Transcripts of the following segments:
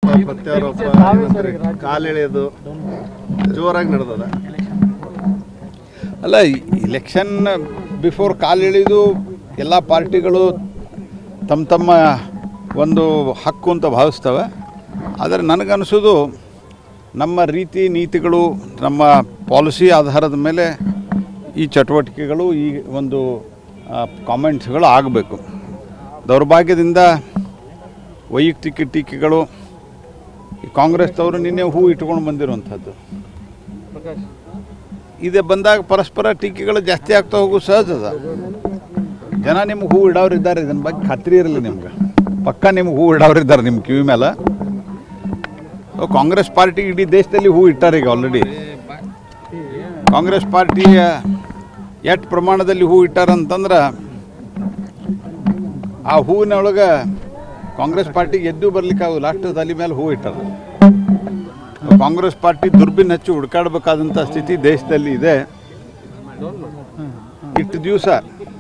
ಪ್ರತ್ಯಾರೋಪ ಏನಂದ್ರೆ ಕಾಲೆಳೆಯೋದು ಜೋರಾಗಿ ನಡೆದದ ಅಲ್ಲ ಇಲೆಕ್ಷನ್ ಬಿಫೋರ್ ಕಾಲಿಳಿದು ಎಲ್ಲ ಪಾರ್ಟಿಗಳು ತಮ್ಮ ತಮ್ಮ ಒಂದು ಹಕ್ಕು ಅಂತ ಭಾವಿಸ್ತವೆ ಆದರೆ ನನಗನ್ನಿಸೋದು ನಮ್ಮ ರೀತಿ ನೀತಿಗಳು ನಮ್ಮ ಪಾಲಿಸಿ ಆಧಾರದ ಮೇಲೆ ಈ ಚಟುವಟಿಕೆಗಳು ಈ ಒಂದು ಕಾಮೆಂಟ್ಸ್ಗಳು ಆಗಬೇಕು ದೌರ್ಭಾಗ್ಯದಿಂದ ವೈಯಕ್ತಿಕ ಟೀಕೆಗಳು ಈ ಕಾಂಗ್ರೆಸ್ದವರು ನಿನ್ನೆ ಹೂ ಇಟ್ಕೊಂಡು ಬಂದಿರುವಂಥದ್ದು ಇದೆ ಬಂದಾಗ ಪರಸ್ಪರ ಟೀಕೆಗಳು ಜಾಸ್ತಿ ಆಗ್ತಾ ಹೋಗು ಸಹಜ ಅದ ಜನ ನಿಮ್ಗೆ ಹೂ ಇಡೋರು ಇದ್ದಾರೆ ಇದನ್ನ ಬಗ್ಗೆ ಖಾತ್ರಿ ಇರಲಿ ನಿಮ್ಗೆ ಪಕ್ಕ ನಿಮ್ಗೆ ಹೂ ಇಡೋರು ಇದ್ದಾರೆ ನಿಮ್ಮ ಕಿವಿ ಮೇಲೆ ಸೊ ಕಾಂಗ್ರೆಸ್ ಪಾರ್ಟಿ ಇಡೀ ದೇಶದಲ್ಲಿ ಹೂ ಇಟ್ಟಾರೆ ಈಗ ಆಲ್ರೆಡಿ ಕಾಂಗ್ರೆಸ್ ಪಾರ್ಟಿಯ ಎಷ್ಟು ಪ್ರಮಾಣದಲ್ಲಿ ಹೂ ಇಟ್ಟಾರಂತಂದ್ರೆ ಆ ಹೂವಿನೊಳಗೆ ಕಾಂಗ್ರೆಸ್ ಪಾರ್ಟಿಗೆ ಎದ್ದು ಬರ್ಲಿಕ್ಕಾಗಲ್ಲ ಲಾಸ್ಟ್ ತಲೆ ಮೇಲೆ ಹೂ ಇಟ್ಟಾರ ಕಾಂಗ್ರೆಸ್ ಪಾರ್ಟಿ ದುರ್ಬಿನ್ ಹಚ್ಚಿ ಹುಡುಕಾಡಬೇಕಾದಂಥ ಸ್ಥಿತಿ ದೇಶದಲ್ಲಿ ಇದೆ ಇಷ್ಟು ದಿವಸ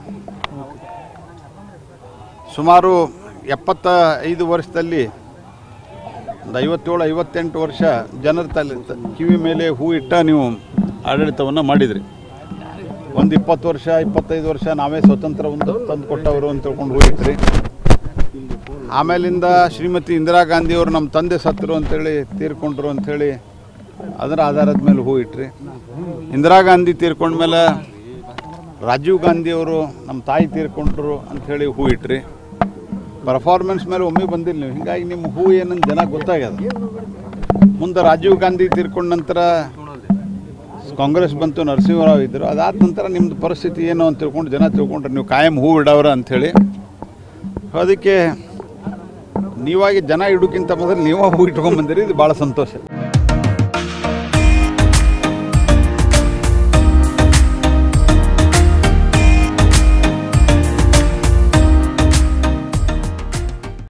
ಸುಮಾರು ಎಪ್ಪತ್ತ ಐದು ವರ್ಷದಲ್ಲಿ ಒಂದು ಐವತ್ತೇಳು ಐವತ್ತೆಂಟು ವರ್ಷ ಜನರ ತಲೆ ತ- ಕಿವಿ ಮೇಲೆ ಹೂ ಇಟ್ಟ ನೀವು ಆಡಳಿತವನ್ನು ಮಾಡಿದ್ರಿ ಒಂದು ಇಪ್ಪತ್ತು ವರ್ಷ ಇಪ್ಪತ್ತೈದು ವರ್ಷ ನಾವೇ ಸ್ವತಂತ್ರವನ್ನು ತಂದು ಕೊಟ್ಟವರು ಅಂತ ತಿಳ್ಕೊಂಡು ಹೂ ಇಟ್ರಿ ಆಮೇಲಿಂದ ಶ್ರೀಮತಿ ಇಂದಿರಾ ಗಾಂಧಿಯವರು ನಮ್ಮ ತಂದೆ ಸತ್ತರು ಅಂಥೇಳಿ ತೀರ್ಕೊಂಡ್ರು ಅಂಥೇಳಿ ಅದರ ಆಧಾರದ ಮೇಲೆ ಹೂ ಇಟ್ರಿ ಇಂದಿರಾ ಗಾಂಧಿ ತೀರ್ಕೊಂಡ್ಮೇಲೆ ರಾಜೀವ್ ಗಾಂಧಿಯವರು ನಮ್ಮ ತಾಯಿ ತೀರ್ಕೊಂಡ್ರು ಅಂಥೇಳಿ ಹೂ ಇಟ್ರಿ ಪರ್ಫಾರ್ಮೆನ್ಸ್ ಮೇಲೆ ಒಮ್ಮೆ ಬಂದಿಲ್ಲ ನೀವು ಹೀಗಾಗಿ ನಿಮ್ಮ ಹೂ ಏನಂತ ಜನ ಗೊತ್ತಾಗ್ಯದ ಮುಂದೆ ರಾಜೀವ್ ಗಾಂಧಿ ತೀರ್ಕೊಂಡ ನಂತರ ಕಾಂಗ್ರೆಸ್ ಬಂತು ನರಸಿಂಹರಾವ್ ಇದ್ದರು ಅದಾದ ನಂತರ ನಿಮ್ಮದು ಪರಿಸ್ಥಿತಿ ಏನು ಅಂತ ತಿಳ್ಕೊಂಡು ಜನ ತಿಳ್ಕೊಂಡ್ರೆ ನೀವು ಕಾಯಂ ಹೂ ಇಡೋರ ಅಂಥೇಳಿ ಅದಕ್ಕೆ ನೀವಾಗಿ ಜನ ಇಡೋಕ್ಕಿಂತ ಮೊದಲು ನೀವೇ ಹೂ ಇಟ್ಕೊಂಡ್ಬಂದಿರಿ ಇದು ಭಾಳ ಸಂತೋಷ